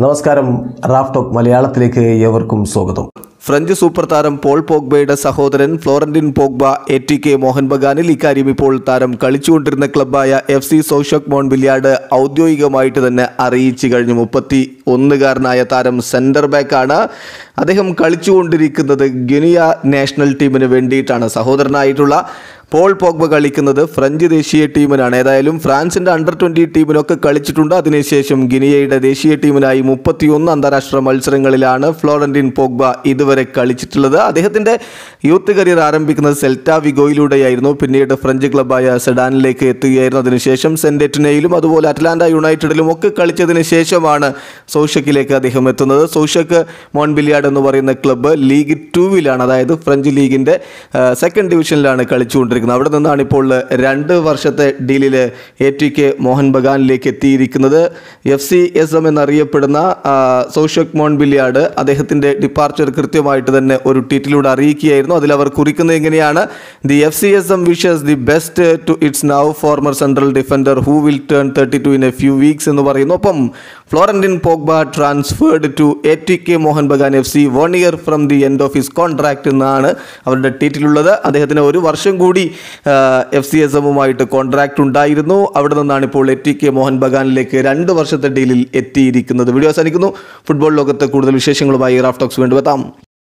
നമസ്കാരം Raf talk മലയാളത്തിലേക്ക് ഏവർക്കും സ്വാഗതം ഫ്രഞ്ച് സൂപ്പർ താരം പോൾ പോഗ്ബയുടെ സഹോദരൻ Florentin Pogba A T K Mohun ബഗാനിൽ ഇക്കാര്യം ഇപ്പോൾ താരം കളിച്ചുകൊണ്ടിരുന്ന ക്ലബ്ബായ F C Sochaux Montbeliard ഔദ്യോഗികമായിട്ട് തന്നെ അറിയിച്ചു കഴിഞ്ഞു മുപ്പത്തി ഒന്നുകാരനായ താരം സെന്റർ ബാക്കാണ് അദ്ദേഹം കളിച്ചുകൊണ്ടിരിക്കുന്നത് ഗിനിയ നാഷണൽ ടീമിന് വേണ്ടിയിട്ടാണ് സഹോദരനായിട്ടുള്ള പോൾ പോഗ്ബ കളിക്കുന്നത് ഫ്രഞ്ച് ദേശീയ ടീമിനാണ് ഏതായാലും ഫ്രാൻസിന്റെ അണ്ടർ ട്വന്റി ടീമിനൊക്കെ കളിച്ചിട്ടുണ്ട് അതിനുശേഷം ഗിനിയയുടെ ദേശീയ ടീമിനായി മുപ്പത്തിയൊന്ന് അന്താരാഷ്ട്ര മത്സരങ്ങളിലാണ് ഫ്ലോറന്റിൻ പോഗ്ബ ഇതുവരെ കളിച്ചിട്ടുള്ളത് അദ്ദേഹത്തിന്റെ യൂത്ത് കരിയർ ആരംഭിക്കുന്നത് സെൽറ്റ വിഗോയിലൂടെയായിരുന്നു പിന്നീട് ഫ്രഞ്ച് ക്ലബ്ബായ സെഡാനിലേക്ക് എത്തുകയായിരുന്നു അതിനുശേഷം സെന്ററ്റിനയിലും അതുപോലെ അറ്റ്ലാന്റ യുണൈറ്റഡിലും ഒക്കെ കളിച്ചതിന് ശേഷമാണ് സോഷക്കിലേക്ക് അദ്ദേഹം എത്തുന്നത് സോഷക്ക് മോൺബിലിയാഡ് എന്ന് പറയുന്ന ക്ലബ്ബ് ലീഗ് ടൂവിലാണ് അതായത് ഫ്രഞ്ച് ലീഗിന്റെ സെക്കൻഡ് ഡിവിഷനിലാണ് കളിച്ചുകൊണ്ടിരിക്കുന്നത് അവിടെ നിന്നാണ് ഇപ്പോൾ രണ്ട് വർഷത്തെ ഡീലിൽ എ ടി കെ മോഹൻ ബഗാനിലേക്ക് എത്തിയിരിക്കുന്നത് എഫ് സി എസ് എം എന്നറിയപ്പെടുന്ന ആ, സോഷക് മോൺബിലിയാഡ് അദ്ദേഹത്തിന്റെ ഡിപ്പാർച്ചർ കൃത്യമായിട്ട് തന്നെ ഒരു ട്വീറ്റിലൂടെ അറിയിക്കുകയായിരുന്നു അതിൽ അവർ കുറിക്കുന്നത് എങ്ങനെയാണ് the F C S M wishes the best to its now former central defender who will turn thirty two in a few weeks എന്ന് പറയുന്നു ഒപ്പം Florentin Pogba transferred to A T K Mohun Bagan F C one year from the end of his contract എന്നാണ് അവരുടെ ട്വീറ്റിലുള്ളത് അദ്ദേഹത്തിന് ഒരു വർഷം കൂടി എഫ് സി എസ് എമ്മുമായിട്ട് കോൺട്രാക്ട് ഉണ്ടായിരുന്നു അവിടെ നിന്നാണ് ഇപ്പോൾ എ ടി കെ മോഹൻ ബഗാനിലേക്ക് രണ്ട് വർഷത്തെ ഡീലിൽ എത്തിയിരിക്കുന്നത് വീഡിയോ അവസാനിക്കുന്നു ഫുട്ബോൾ ലോകത്തെ കൂടുതൽ വിശേഷങ്ങളുമായി റാഫ്റ്റോക്സ് വീണ്ടും എത്താം